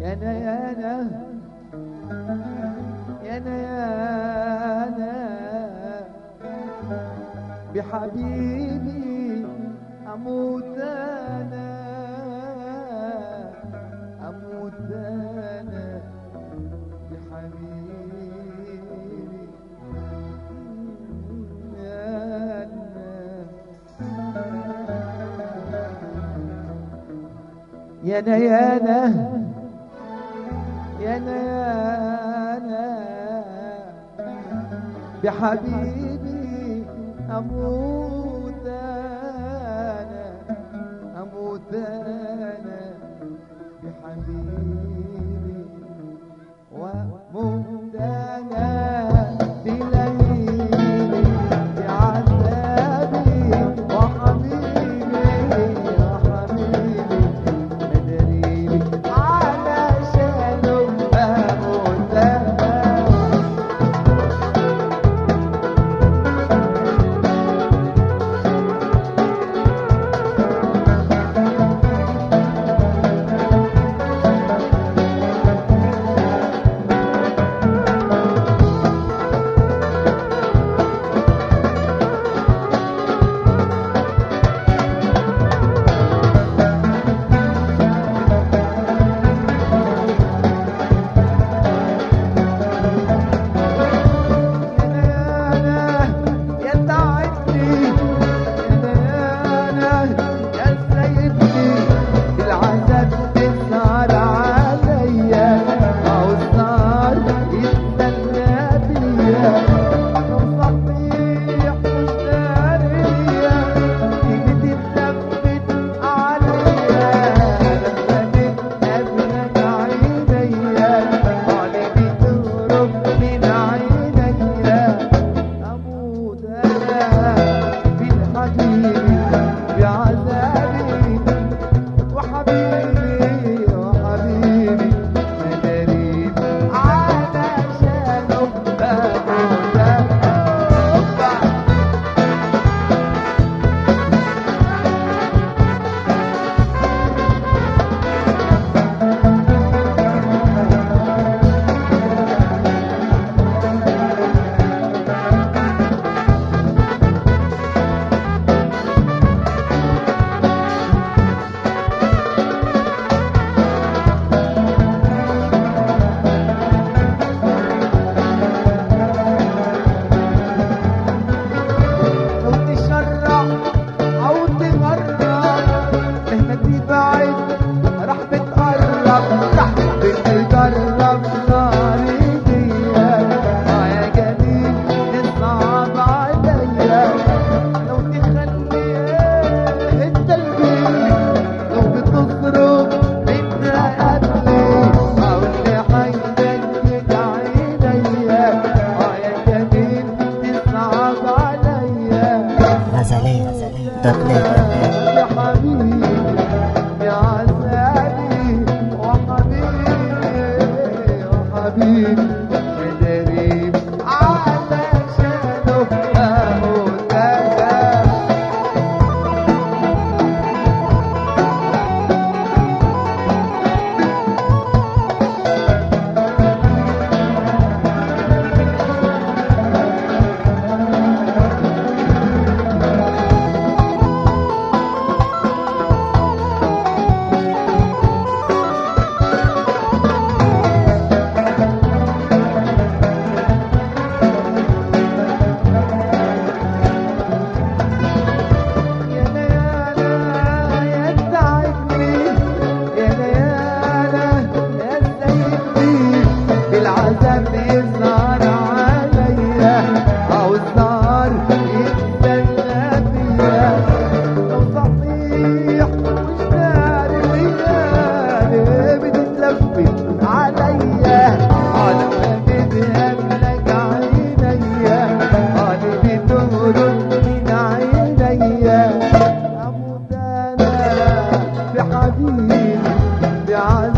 يا انا يا انا يا انا يا انا بحبيبي اموت انا اموت انا بحبيبي يا انا يا انا يا انا يا انا يا انا بحبيبي اموت انا اموت انا بحبيبي واموت انا بليلي بعذابي وحبيبي وحبيبي مدريبي علشانه اموت انا يا تعبني يا يا سيدني العذاب تسهر عليا او النار يستنى بيا لو صحيح مش دارية تيجي تثبت عليا لما تتقابلك عينيا قلبي تهرب من عينيا أموت أنا بالحبيب بعذابي وحبيبي وحبيبي مدريب علشانه أموت أنا لو تشرع او تغرب مهما تبعد راح بتقرب راح بتجرب ناري ديا اه يا جميل تصعب عليا لو تخلي التلبيس لو بتصرخ انت قبلي او اللي حيدك عينيا اه يا جميل تصعب عليا غزلين دوت نت يا حبيبي يا عذابي وحبيبي وحبيبي مدريب علشانه اموت انا يا ليالى يا تعبني يا ليالى يا سيدني بالعذاب يظهر عليا او النار يتسلى بيا لو صحيح مش داري ليه بتتلفت عليا انا بتهملك عينيا انا بتهرب من عينيا اموت انا بحبيبي بعذاب